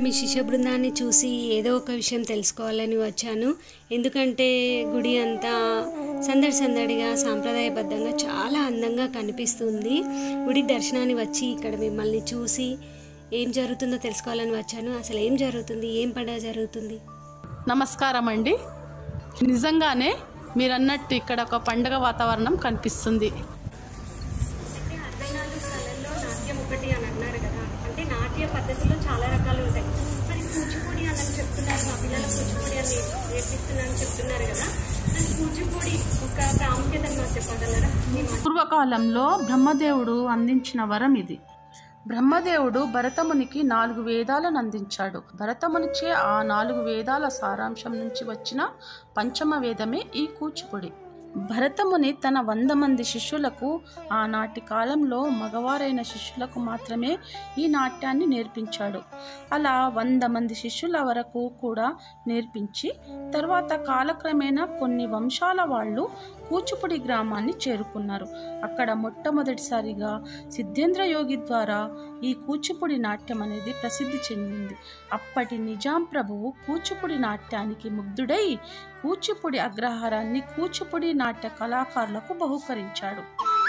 మీ శిష్య బృందాన్ని చూసి ఏదో ఒక విషయం తెలుసుకోవాలని వచ్చాను ఎందుకంటే గుడి అంతా సందడి సందడిగా సాంప్రదాయబద్ధంగా చాలా అందంగా కనిపిస్తుంది గుడి దర్శనాన్ని వచ్చి ఇక్కడ మిమ్మల్ని చూసి ఏం జరుగుతుందో తెలుసుకోవాలని వచ్చాను అసలు ఏం జరుగుతుంది ఏం పండుగ జరుగుతుంది నమస్కారం అండి నిజంగానే మీరు అన్నట్టు ఇక్కడ ఒక పండగ వాతావరణం కనిపిస్తుంది అంటే అరవై నాలుగు కళల్లో నాట్యం ఒకటి అని అన్నారు కదా అంటే నాట్య పద్ధతిలో చాలా రకాలు ఉంటాయి మరి కూచిపూడి అని చెప్తున్నారు మా పిల్లలు కూచిపూడి అని నేర్పిస్తున్నారని చెప్తున్నారు కదా మరి కూచిపూడి ఒక ప్రాముఖ్యతను మాకు చెప్పగలరా మీ మాట పూర్వకాలంలో బ్రహ్మదేవుడు అందించిన వరం ఇది బ్రహ్మదేవుడు భరతమునికి నాలుగు వేదాలను అందించాడు భరతమునిచే ఆ నాలుగు వేదాల సారాంశం నుంచి వచ్చిన పంచమ వేదమే ఈ కూచిపూడి భరతముని తన వంద మంది శిష్యులకు ఆనాటి కాలంలో మగవారైన శిష్యులకు మాత్రమే ఈ నాట్యాన్ని నేర్పించాడు అలా వంద మంది శిష్యుల వరకు కూడా నేర్పించి తర్వాత కాలక్రమేణా కొన్ని వంశాల వాళ్ళు కూచిపూడి గ్రామాన్ని చేరుకున్నారు అక్కడ మొట్టమొదటిసారిగా సిద్ధేంద్ర యోగి ద్వారా ఈ కూచిపూడి నాట్యం అనేది ప్రసిద్ధి చెందింది అప్పటి నిజాం ప్రభువు కూచిపూడి నాట్యానికి ముగ్ధుడై కూచిపూడి అగ్రహారాన్ని కూచిపూడి నాట్య కళాకారులకు బహుకరించాడు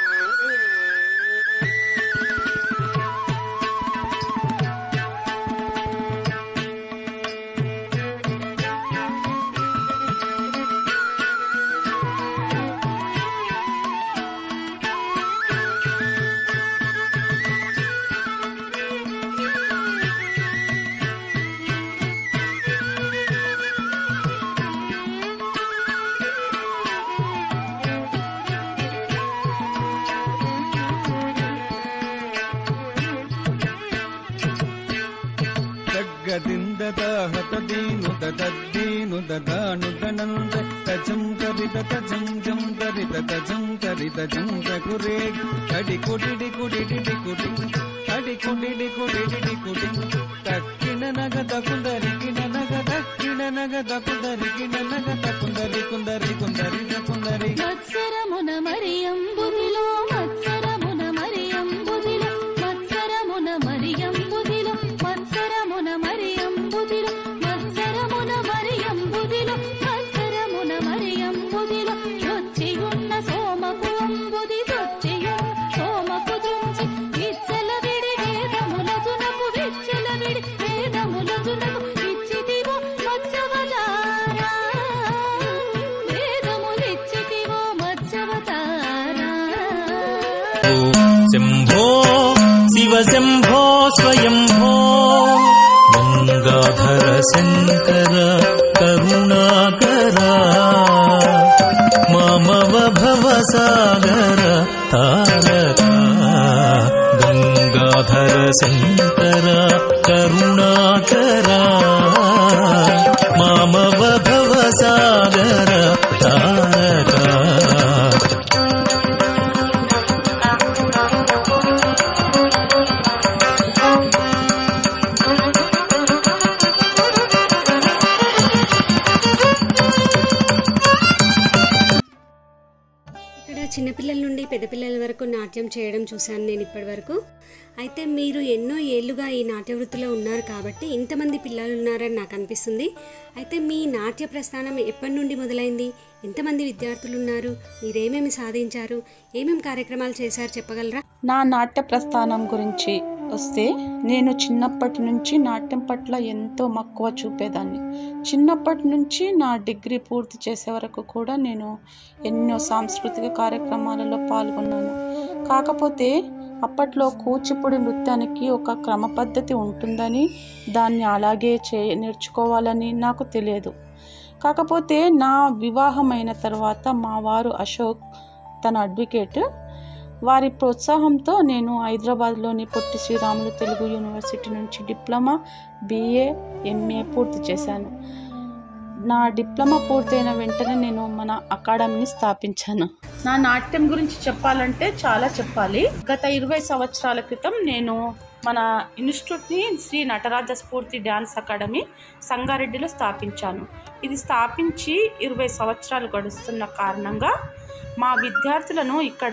తగ్గదింద హతదీను దద్దీను దదాను దనంద తజం కరిత తజం జం కరిత తజం కరిత జం తకురే కడి కుడిడి కుడిడి కుడి కడి కుడిడి కుడిడి కుడి తక్కిన నగ తకుందరికిన నగ తక్కిన నగ తకుందరికిన నగ తకుందరి కుందరి కుందరి తకుందరి మత్సరమున మరియంబుదిలో మత్సరమున మరియంబుదిలో మత్సరమున మరియంబుదిలో మత్సరమున మరియంబుదిలో మత్సరమున మరియంబుదిలో మత్సరమున మరియంబుదిలో చొచ్చియున్న సోమపు అంబుది చొచ్చియున్న సోమపు దృంచి విచ్చల విడి వేదములతునకు విచ్చల విడి వేదములతునకు ఇచ్చితివో మత్సవతారా వేదములిచ్చితివో మత్సవతారా శంభో శివ శంభో స్వయంభో గంగాధర శంకర కరుణాకర మామవ భవ సాగర తారక గంగాధర శంకర కరుణాకర మామవ భవ సాగర తారక ఇక్కడ చిన్నపిల్లల నుండి పెద్ద పిల్లల వరకు నాట్యం చేయడం చూశాను నేను ఇప్పటి వరకు అయితే మీరు ఎన్నో ఏళ్ళుగా ఈ నాట్య వృత్తిలో ఉన్నారు కాబట్టి ఇంతమంది పిల్లలు ఉన్నారని నాకు అనిపిస్తుంది అయితే మీ నాట్య ప్రస్థానం ఎప్పటి నుండి మొదలైంది ఎంతమంది విద్యార్థులు ఉన్నారు మీరేమేమి సాధించారు ఏమేమి కార్యక్రమాలు చేశారు చెప్పగలరా నా నాట్య ప్రస్థానం గురించి వస్తే నేను చిన్నప్పటి నుంచి నాట్యం పట్ల ఎంతో మక్కువ చూపేదాన్ని చిన్నప్పటి నుంచి నా డిగ్రీ పూర్తి చేసే వరకు కూడా నేను ఎన్నో సాంస్కృతిక కార్యక్రమాలలో పాల్గొన్నాను కాకపోతే అప్పట్లో కూచిపూడి నృత్యానికి ఒక క్రమ పద్ధతి ఉంటుందని దాన్ని అలాగే చే నేర్చుకోవాలని నాకు తెలియదు కాకపోతే నా వివాహమైన తర్వాత మా వారు అశోక్ తన అడ్వకేట్ వారి ప్రోత్సాహంతో నేను హైదరాబాద్లోని పొట్టి శ్రీరాములు తెలుగు యూనివర్సిటీ నుంచి డిప్లొమా బిఏ ఎంఏ పూర్తి చేశాను నా డిప్లొమా పూర్తయిన వెంటనే నేను మన అకాడమీని స్థాపించాను నా నాట్యం గురించి చెప్పాలంటే చాలా చెప్పాలి గత ఇరవై సంవత్సరాల క్రితం నేను మన ఇన్స్టిట్యూట్ని శ్రీ నటరాజ స్ఫూర్తి డ్యాన్స్ అకాడమీ సంగారెడ్డిలో స్థాపించాను ఇది స్థాపించి ఇరవై సంవత్సరాలు గడుస్తున్న కారణంగా మా విద్యార్థులను ఇక్కడ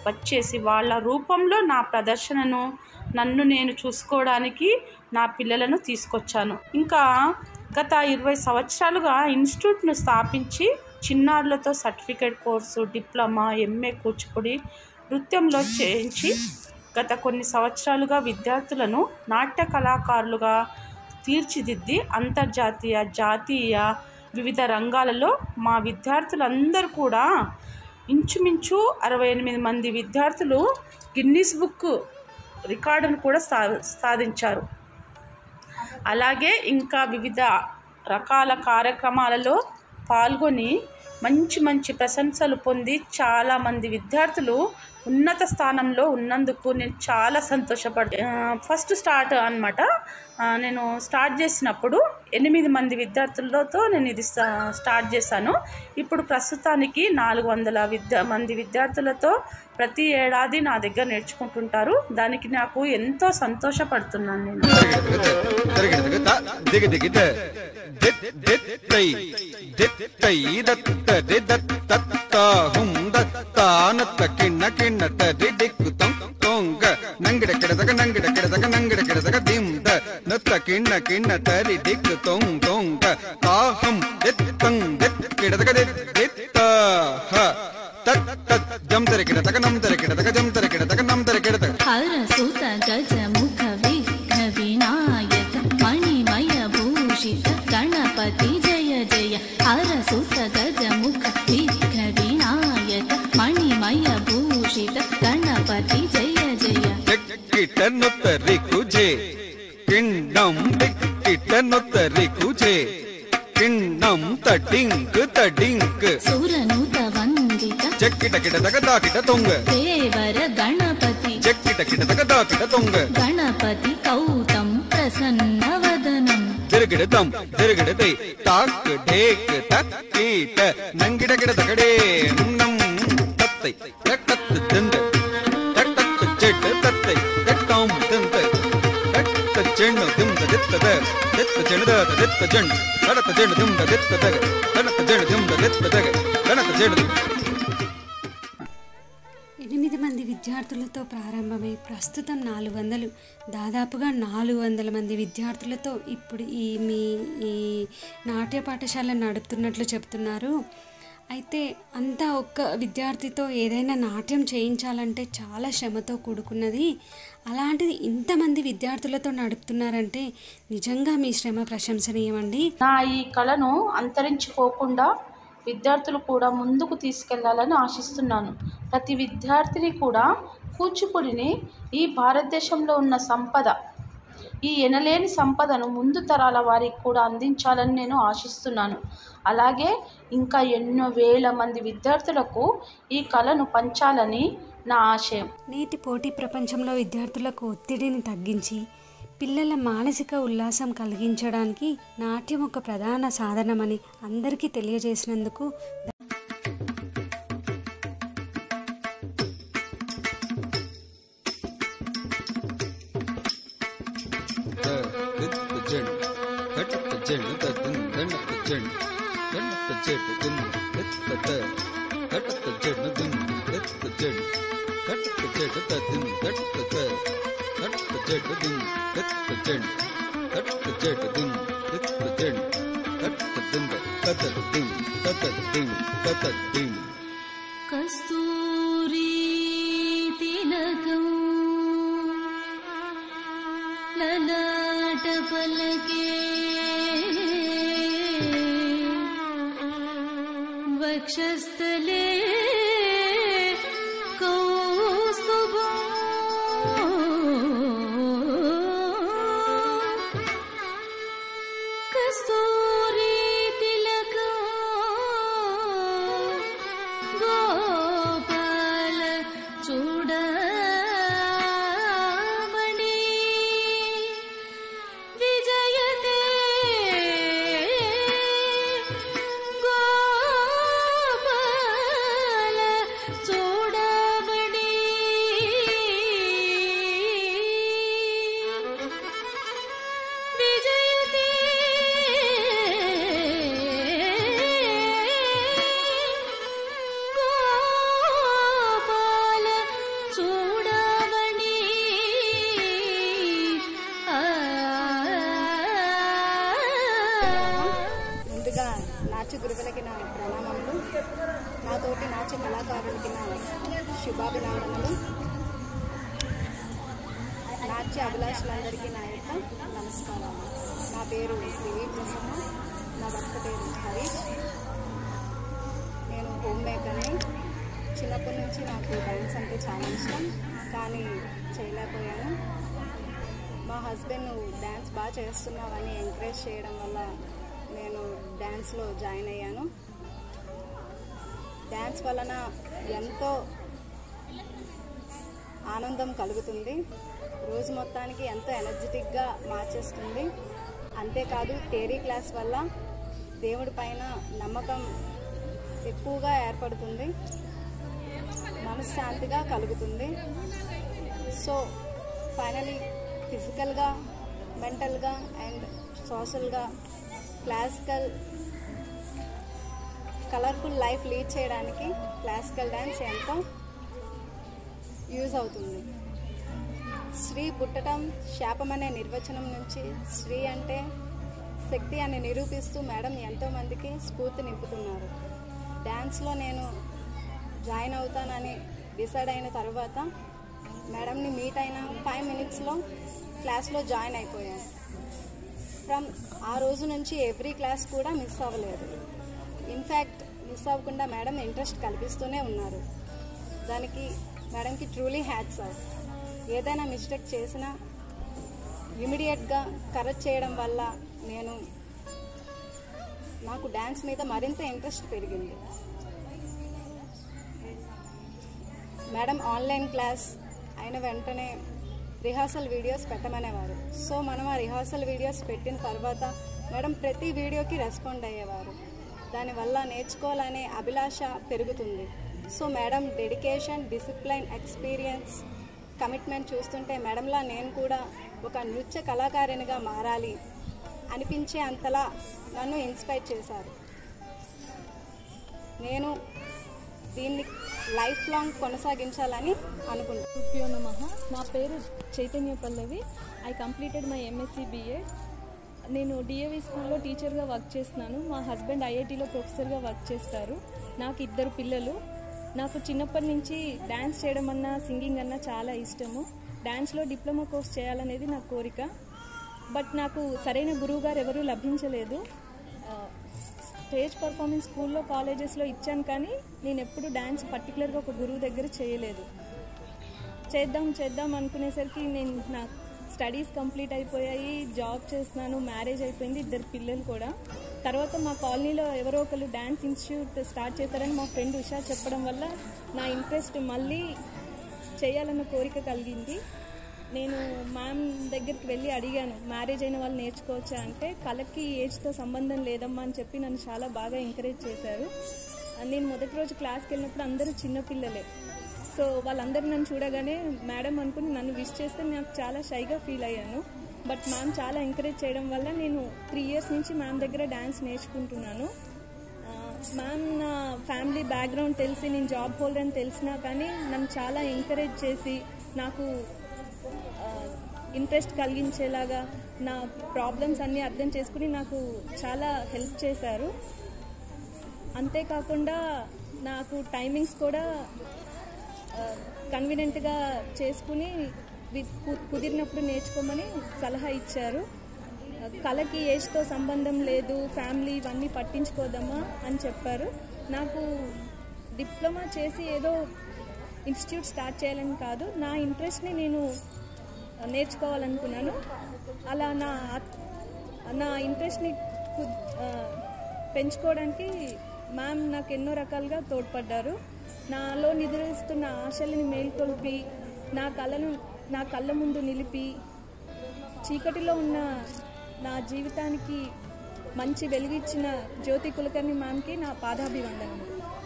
వచ్చేసి వాళ్ళ రూపంలో నా ప్రదర్శనను నన్ను నేను చూసుకోవడానికి నా పిల్లలను తీసుకొచ్చాను ఇంకా గత ఇరవై సంవత్సరాలుగా ఇన్స్టిట్యూట్ను స్థాపించి చిన్నారులతో certificate course diploma MA Kuchipudi నృత్యంలో చేయించి గత కొన్ని సంవత్సరాలుగా విద్యార్థులను నాట్య కళాకారులుగా తీర్చిదిద్ది అంతర్జాతీయ జాతీయ వివిధ రంగాలలో మా విద్యార్థులందరూ కూడా ఇంచుమించు అరవై ఎనిమిది మంది విద్యార్థులు గిన్నీస్ బుక్ రికార్డును కూడా సా సాధించారు అలాగే ఇంకా వివిధ రకాల కార్యక్రమాలలో పాల్గొని మంచి మంచి ప్రశంసలు పొంది చాలామంది విద్యార్థులు ఉన్నత స్థానంలో ఉన్నందుకు నేను చాలా సంతోషపడ్ ఆ, ఫస్ట్ స్టార్ట్ అనమాట నేను స్టార్ట్ చేసినప్పుడు ఎనిమిది మంది విద్యార్థులతో నేను ఇది స్టా- స్టార్ట్ చేశాను ఇప్పుడు ప్రస్తుతానికి నాలుగు వందల విద్యా మంది విద్యార్థులతో ప్రతి ఏడాది నా దగ్గర నేర్చుకుంటుంటారు దానికి నాకు ఎంతో సంతోషపడుతున్నాను నేను తిరిగిడతగ దిగ దిగిత దిత్ దిత్ తై దిత్ తై దత్త ది దత్త హుం దత్తానత్త కిಣ್ಣ కిಣ್ಣ ది దిక్కు తం తొంగ నంగిడ కిడదగ నంగిడ కిడదగ నంగిడ కిడదగ దిం ద నత్త కిಣ್ಣ కిಣ್ಣ తరి దిక్కు తొం తొంగ తాహం దిత్ తం దిత్ కిడదగ దిత్ దిత్త హ తత్ తత్ జం తరి కిడదగ నం తరి కిడదగ జం తరి కిడదగ నం తరి కిడదగ हरसुत गजमुख विघ्न विनायक मणिमय भूषित गणपति जय जय हरसुत गजमुख विघ्न विनायक मणिमय भूषित गणपति जय जय ಕಿಟ್ಟನುತ್ತರಿ ಕುಜೆ ಕಿಣ್ಣಂ ಕಿಟ್ಟನುತ್ತರಿ ಕುಜೆ ಕಿಣ್ಣಂ ತಟಿಂಕ್ ತಟಿಂಕ್ सुरनुत वन्दित ಜಕ್ಕಿಟ ಕಿಟತಕ ದಾಕಿಟ ತೊಂಗ देवर गणपति ಜಕ್ಕಿಟ ಕಿಟತಕ ದಾಕಿಟ ತೊಂಗ गणपति कौतं प्रसन्नवदनम् ತಿರುಗಿಡದಂ ತಿರುಗಿಡದೈ ತಾಕ್ ಢೇಕ್ ತಕ್ ಕೀಟ ನಂಗಿಡ ಗಿಡದಕಡೆ ನಂ ತತ್ತೈ ತಕ್ಕತ್ ದಿಂದ ತಟ್ಟತ್ ಚೆಟ್ ತತ್ತೈ ತಟ್ಟಂ ದಿಂದ ತಟ್ಟ ಚೆಣ್ಣು ದಿಂದ ದಿತ್ತದ ದಿತ್ತ ಚೆಣ್ಣದ ದಿತ್ತ ಜಣ್ಣು ತಡತ ಚೆಣ್ಣು ದಿಂದ ದಿತ್ತದಗ ತಡತ ಚೆಣ್ಣು ದಿಂದ ದಿತ್ತದಗ ತಡತ ಚೆಣ್ಣು ఎనిమిది మంది విద్యార్థులతో ప్రారంభమై ప్రస్తుతం నాలుగు వందలు దాదాపుగా నాలుగు వందల మంది విద్యార్థులతో ఇప్పుడు ఈ మీ ఈ నాట్య పాఠశాల నడుపుతున్నట్లు చెప్తున్నారు అయితే అంతా ఒక్క విద్యార్థితో ఏదైనా నాట్యం చేయించాలంటే చాలా శ్రమతో కూడుకున్నది అలాంటిది ఇంతమంది విద్యార్థులతో నడుపుతున్నారంటే నిజంగా మీ శ్రమ ప్రశంసనీయమండి నా ఈ కళను అంతరించిపోకుండా విద్యార్థులు కూడా ముందుకు తీసుకెళ్లాలని ఆశిస్తున్నాను ప్రతి విద్యార్థిని కూడా కూచిపూడిని ఈ భారతదేశంలో ఉన్న సంపద ఈ ఎనలేని సంపదను ముందు తరాల వారికి కూడా అందించాలని నేను ఆశిస్తున్నాను అలాగే ఇంకా ఎన్నో వేల మంది విద్యార్థులకు ఈ కళను పంచాలని నా ఆశయం నేటి పోటీ ప్రపంచంలో విద్యార్థులకు ఒత్తిడిని తగ్గించి పిల్లల మానసిక ఉల్లాసం కలిగించడానికి నాట్యం ఒక ప్రధాన సాధనమని అందరికీ తెలియజేసినందుకు ದಿತ್ತ ಜಣ್ಣು ತಟತ ಜಣ್ಣು ತದಿನ್ ದಣ್ಣತ ಜಣ್ಣು ದಣ್ಣತ ಜಣ್ಣು ದಿನ್ ದಿತ್ತದ ತಟತ ಜಣ್ಣು ದಿನ್ ದಿತ್ತ ಜಣ್ಣು ತಟತ ಜಣ್ಣು ತದಿನ್ ದಟ್ಟತ ತಟತ ಜಣ್ಣು ದಿನ್ ದಿತ್ತ ಜಣ್ಣು ತಟತ ಜಣ್ಣು ದಿನ್ ದಿತ್ತ ಜಣ್ಣು ತಟತ ದಿಂದ ತತ ದಿನ್ ತತ ದಿನ್ ತತ ದಿನ್ कस्तूरी तिलकम् ललाटपलके वक्षस्थले कौस्तुभम् कस्तूरी तिलकम् गोपाल चूडामणि विजयते गोपाल चूडामणि विजयते ముందుగా నాట్య గురువులకి నా ప్రణామములు నాతోటి నాట్య కళాకారులకి నా శుభాభినందనలు నాట్య అభిలాషులందరికీ నా యొక్క నమస్కారాలు నా పేరు శ్రీ ప్రసన్న నా భర్త పేరు హరీష్ నేను హోమ్ మేకర్ని చిన్నప్పటి నుంచి నాకు డ్యాన్స్ అంటే చాలా ఇష్టం కానీ చేయలేకపోయాను మా హస్బెండ్ నువ్వు డ్యాన్స్ బాగా చేస్తున్నావని ఎంకరేజ్ చేయడం వల్ల నేను డ్యాన్స్లో జాయిన్ అయ్యాను డ్యాన్స్ వలన ఎంతో ఆనందం కలుగుతుంది రోజు మొత్తానికి ఎంతో ఎనర్జెటిక్గా మార్చేస్తుంది అంతేకాదు థియరీ క్లాస్ వల్ల దేవుడి పైన నమ్మకం ఎక్కువగా ఏర్పడుతుంది మనశ్శాంతిగా కలుగుతుంది సో ఫైనలీ ఫిజికల్గా మెంటల్గా అండ్ సోషల్గా క్లాసికల్ కలర్ఫుల్ లైఫ్ లీడ్ చేయడానికి క్లాసికల్ డ్యాన్స్ ఎంతో యూజ్ అవుతుంది శ్రీ పుట్టడం శాపం అనే నిర్వచనం నుంచి శ్రీ అంటే శక్తి అని నిరూపిస్తూ మేడం ఎంతోమందికి స్ఫూర్తి నింపుతున్నారు డ్యాన్స్లో నేను జాయిన్ అవుతానని డిసైడ్ అయిన తర్వాత మేడంని మీట్ అయిన ఫైవ్ మినిట్స్లో క్లాస్లో జాయిన్ అయిపోయాను ఫ్రమ్ ఆ రోజు నుంచి ఎవ్రీ క్లాస్ కూడా మిస్ అవ్వలేదు ఇన్ఫ్యాక్ట్ మిస్ అవ్వకుండా మేడం ఇంట్రెస్ట్ కల్పిస్తూనే ఉన్నారు దానికి మేడంకి ట్రూలీ హ్యాట్స్ ఆఫ్ ఏదైనా మిస్టేక్ చేసినా ఇమీడియట్గా కరెక్ట్ చేయడం వల్ల నేను నాకు డ్యాన్స్ మీద మరింత ఇంట్రెస్ట్ పెరిగింది మేడం ఆన్లైన్ క్లాస్ అయిన వెంటనే రిహార్సల్ వీడియోస్ పెట్టమనేవారు సో మనం ఆ రిహార్సల్ వీడియోస్ పెట్టిన తర్వాత మేడం ప్రతి వీడియోకి రెస్పాండ్ అయ్యేవారు దానివల్ల నేర్చుకోవాలనే అభిలాష పెరుగుతుంది so madam dedication discipline experience commitment చూస్తుంటే మేడంలా నేను కూడా ఒక నృత్య కళాకారిణిగా మారాలి అనిపించే అంతలా నన్ను ఇన్స్పైర్ చేశారు నేను దీన్ని లైఫ్ లాంగ్ కొనసాగించాలని అనుకుంటున్నాను గురుభ్యో నమ నా పేరు Chaitanya Pallavi I completed my MSc BEd నేను డిఏవి స్కూల్లో టీచర్గా వర్క్ చేస్తున్నాను మా హస్బెండ్ ఐఐటిలో ప్రొఫెసర్గా వర్క్ చేస్తారు నాకు ఇద్దరు పిల్లలు నాకు చిన్నప్పటి నుంచి డ్యాన్స్ చేయడం అన్నా సింగింగ్ అన్నా చాలా ఇష్టము డ్యాన్స్లో డిప్లొమా కోర్స్ చేయాలనేది నా కోరిక బట్ నాకు సరైన గురువు గారు ఎవరూ లభించలేదు ఆ, స్టేజ్ పర్ఫార్మెన్స్ స్కూల్లో కాలేజెస్లో ఇచ్చాను కానీ నేను ఎప్పుడు డ్యాన్స్ పర్టికులర్గా ఒక గురువు దగ్గర చేయలేదు చేద్దాం చేద్దాం అనుకునేసరికి నేను నా స్టడీస్ కంప్లీట్ అయిపోయాయి జాబ్ చేస్తున్నాను మ్యారేజ్ అయిపోయింది ఇద్దరు పిల్లలు కూడా తర్వాత మా కాలనీలో ఎవరో ఒకరు డ్యాన్స్ ఇన్స్టిట్యూట్ స్టార్ట్ చేశారని మా ఫ్రెండ్ ఉషా చెప్పడం వల్ల నా ఇంట్రెస్ట్ మళ్ళీ చేయాలన్న కోరిక కలిగింది నేను మ్యామ్ దగ్గరికి వెళ్ళి అడిగాను మ్యారేజ్ అయిన వాళ్ళు నేర్చుకోవచ్చా అంటే కళకి ఏజ్తో సంబంధం లేదమ్మా అని చెప్పి నన్ను చాలా బాగా ఎంకరేజ్ చేశారు నేను మొదటి రోజు క్లాస్కి వెళ్ళినప్పుడు అందరూ చిన్నపిల్లలే సో వాళ్ళందరూ నన్ను చూడగానే మేడం అనుకుని నన్ను విష్ చేస్తే నాకు చాలా షైగా ఫీల్ అయ్యాను బట్ మ్యామ్ చాలా ఎంకరేజ్ చేయడం వల్ల నేను త్రీ ఇయర్స్ నుంచి మ్యామ్ దగ్గర డ్యాన్స్ నేర్చుకుంటున్నాను ఆ, మ్యామ్ నా ఫ్యామిలీ బ్యాక్గ్రౌండ్ తెలిసి నేను జాబ్ హోల్డర్ అని తెలిసినా కానీ నన్ను చాలా ఎంకరేజ్ చేసి నాకు ఇంట్రెస్ట్ కలిగించేలాగా నా ప్రాబ్లమ్స్ అన్నీ అర్థం చేసుకుని నాకు చాలా హెల్ప్ చేశారు అంతేకాకుండా నాకు టైమింగ్స్ కూడా కన్వీనియంట్గా చేసుకుని వి- కు- కుదిరినప్పుడు నేర్చుకోమని సలహా ఇచ్చారు ఆ, కళకి ఏజ్తో సంబంధం లేదు ఫ్యామిలీ ఇవన్నీ పట్టించుకోదమ్మా అని చెప్పారు నాకు డిప్లొమా చేసి ఏదో ఇన్స్టిట్యూట్ స్టార్ట్ చేయాలని కాదు నా ఇంట్రెస్ట్ని నేను నేర్చుకోవాలనుకున్నాను అలా నా ఆత్- నా ఇంట్రెస్ట్ని కు- ఆ, పెంచుకోవడానికి మ్యామ్ నాకు ఎన్నో రకాలుగా తోడ్పడ్డారు నాలో నిద్రిస్తున్న ఆశల్ని మేల్కొల్పి నా కళను నా కళ్ళ ముందు నిలిపి చీకటిలో ఉన్న నా జీవితానికి మంచి వెలుగిచ్చిన జ్యోతి కులకర్ణి మ్యామ్కి నా పాదాభివందనము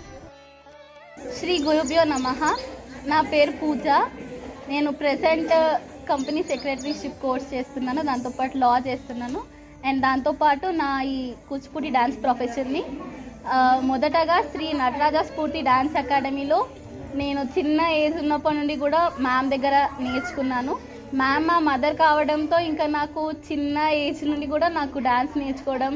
శ్రీ గురుభ్యో నమ నా పేరు పూజ నేను ప్రెసెంట్ కంపెనీ సెక్రటరీషిప్ కోర్స్ చేస్తున్నాను దాంతోపాటు లా చేస్తున్నాను అండ్ దాంతోపాటు నా ఈ కూచిపూడి డ్యాన్స్ ప్రొఫెషన్ని ఆ, మొదటగా శ్రీ నటరాజ స్ఫూర్తి డ్యాన్స్ అకాడమీలో నేను చిన్న ఏజ్ ఉన్నప్పటి నుండి కూడా మ్యామ్ దగ్గర నేర్చుకున్నాను మ్యామ్ మా మదర్ కావడంతో ఇంకా నాకు చిన్న ఏజ్ నుండి కూడా నాకు డ్యాన్స్ నేర్చుకోవడం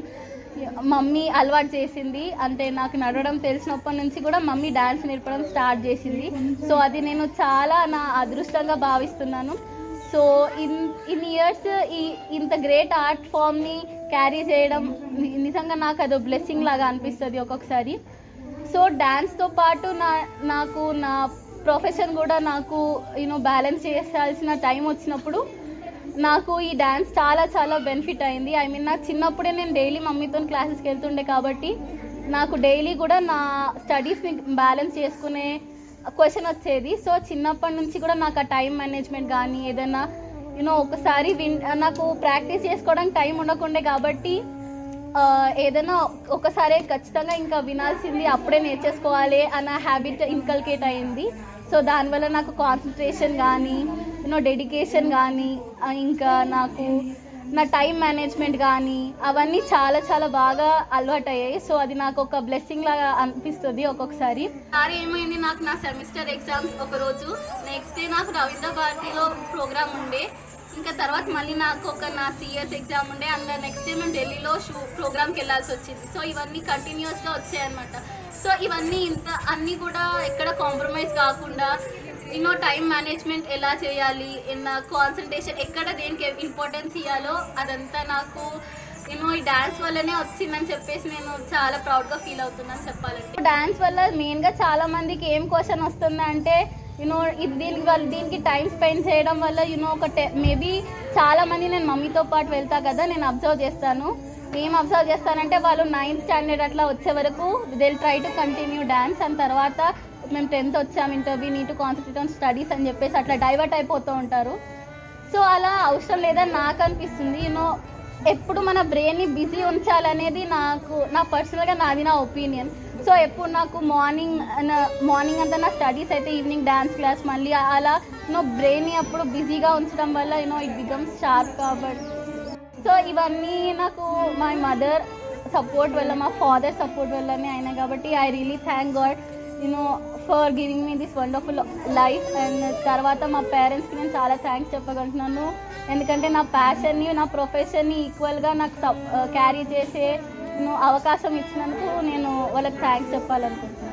మమ్మీ అలవాటు చేసింది అంటే నాకు నడవడం తెలిసినప్పటి నుంచి కూడా మమ్మీ డాన్స్ నేర్పడం స్టార్ట్ చేసింది సో అది నేను చాలా నా అదృష్టంగా భావిస్తున్నాను సో ఇన్ ఇన్ ఇయర్స్ ఈ ఇంత గ్రేట్ ఆర్ట్ ఫామ్ని క్యారీ చేయడం ని- నిజంగా నాకు అదో బ్లెస్సింగ్ లాగా అనిపిస్తుంది ఒక్కొక్కసారి సో డ్యాన్స్తో పాటు నా నాకు నా ప్రొఫెషన్ కూడా నాకు యూనో బ్యాలెన్స్ చేయాల్సిన టైం వచ్చినప్పుడు నాకు ఈ డ్యాన్స్ చాలా చాలా బెనిఫిట్ అయింది ఐ మీన్ నాకు చిన్నప్పుడే నేను డైలీ మమ్మీతో క్లాసెస్కి వెళ్తుండే కాబట్టి నాకు డైలీ కూడా నా స్టడీస్ని బ్యాలెన్స్ చేసుకునే క్వశ్చన్ వచ్చేది సో చిన్నప్పటి నుంచి కూడా నాకు ఆ టైం మేనేజ్మెంట్ కానీ ఏదైనా యూనో ఒకసారి విన్ నాకు ప్రాక్టీస్ చేసుకోవడానికి టైం ఉండకుండే కాబట్టి ఆ, ఏదైనా ఒకసారి ఖచ్చితంగా ఇంకా వినాల్సింది అప్పుడే నేర్చేసుకోవాలి అన్న హ్యాబిట్ ఇన్కల్కేట్ అయింది సో దానివల్ల నాకు కాన్సన్ట్రేషన్ కానీ యూనో డెడికేషన్ కానీ ఆ, ఇంకా నాకు నా టైం మేనేజ్మెంట్ కానీ అవన్నీ చాలా చాలా బాగా అలవాటు అయ్యాయి సో అది నాకు ఒక బ్లెస్సింగ్ లాగా అనిపిస్తుంది ఒక్కొక్కసారి సారి ఏమైంది నాకు నా సెమిస్టర్ ఎగ్జామ్స్ ఒక రోజు నెక్స్ట్ డే నాకు రవీంద్ర భారతిలో ప్రోగ్రామ్ ఉండే ఇంకా తర్వాత మళ్ళీ నాకు ఒక నా సిఎస్ ఎగ్జామ్ ఉండే అండ్ నెక్స్ట్ డే మేము ఢిల్లీలో షూ ప్రోగ్రామ్కి వెళ్ళాల్సి వచ్చింది సో ఇవన్నీ కంటిన్యూస్గా వచ్చాయన్నమాట సో ఇవన్నీ ఇంత అన్నీ కూడా ఎక్కడ కాంప్రమైజ్ కాకుండా యూనో టైం మేనేజ్మెంట్ ఎలా చేయాలి నా కాన్సన్ట్రేషన్ ఎక్కడ దేనికి ఇంపార్టెన్స్ ఇవ్వాలో అదంతా నాకు నేను ఈ డాన్స్ వల్లనే వచ్చిందని చెప్పేసి నేను చాలా ప్రౌడ్గా ఫీల్ అవుతున్నాను చెప్పాలంటే డాన్స్ వల్ల మెయిన్గా చాలా మందికి ఏం క్వశ్చన్ వస్తుంది అంటే యూనో ఇది దీనికి వల్ల దీనికి టైం స్పెండ్ చేయడం వల్ల యూనో ఒక మేబీ చాలా మంది నేను మమ్మీతో పాటు వెళ్తా కదా నేను అబ్జర్వ్ చేస్తాను ఏం అబ్జర్వ్ చేస్తానంటే వాళ్ళు నైన్త్ స్టాండర్డ్ అట్లా వచ్చే వరకు till try to continue dance and తర్వాత మేము టెన్త్ వచ్చాం interview NEET concentrate on studies అని చెప్పేసి అట్లా డైవర్ట్ అయిపోతూ ఉంటారు సో అలా అవసరం లేదని నాకు అనిపిస్తుంది యూనో ఎప్పుడు మన బ్రెయిన్ని బిజీ ఉంచాలనేది నాకు నా పర్సనల్గా నాది నా ఒపీనియన్ సో ఎప్పుడు నాకు మార్నింగ్ మార్నింగ్ అంతా నా స్టడీస్ అయితే ఈవినింగ్ డ్యాన్స్ క్లాస్ మళ్ళీ అలా యూనో బ్రెయిన్ని అప్పుడు బిజీగా ఉంచడం వల్ల యూనో ఇట్ బికమ్స్ షార్ప్ కాబట్టి సో ఇవన్నీ నాకు మై మదర్ సపోర్ట్ వల్ల మా ఫాదర్ సపోర్ట్ వల్లనే అయినాయి కాబట్టి I really thank God you know for giving me this wonderful life and తర్వాత మా పేరెంట్స్కి నేను చాలా థ్యాంక్స్ చెప్పగలుగుతున్నాను ఎందుకంటే నా ప్యాషన్ని నా ప్రొఫెషన్ని ఈక్వల్గా నాకు క్యారీ చేసే you know, అవకాశం ఇచ్చినందుకు నేను వాళ్ళకి థ్యాంక్స్ చెప్పాలనుకుంటున్నాను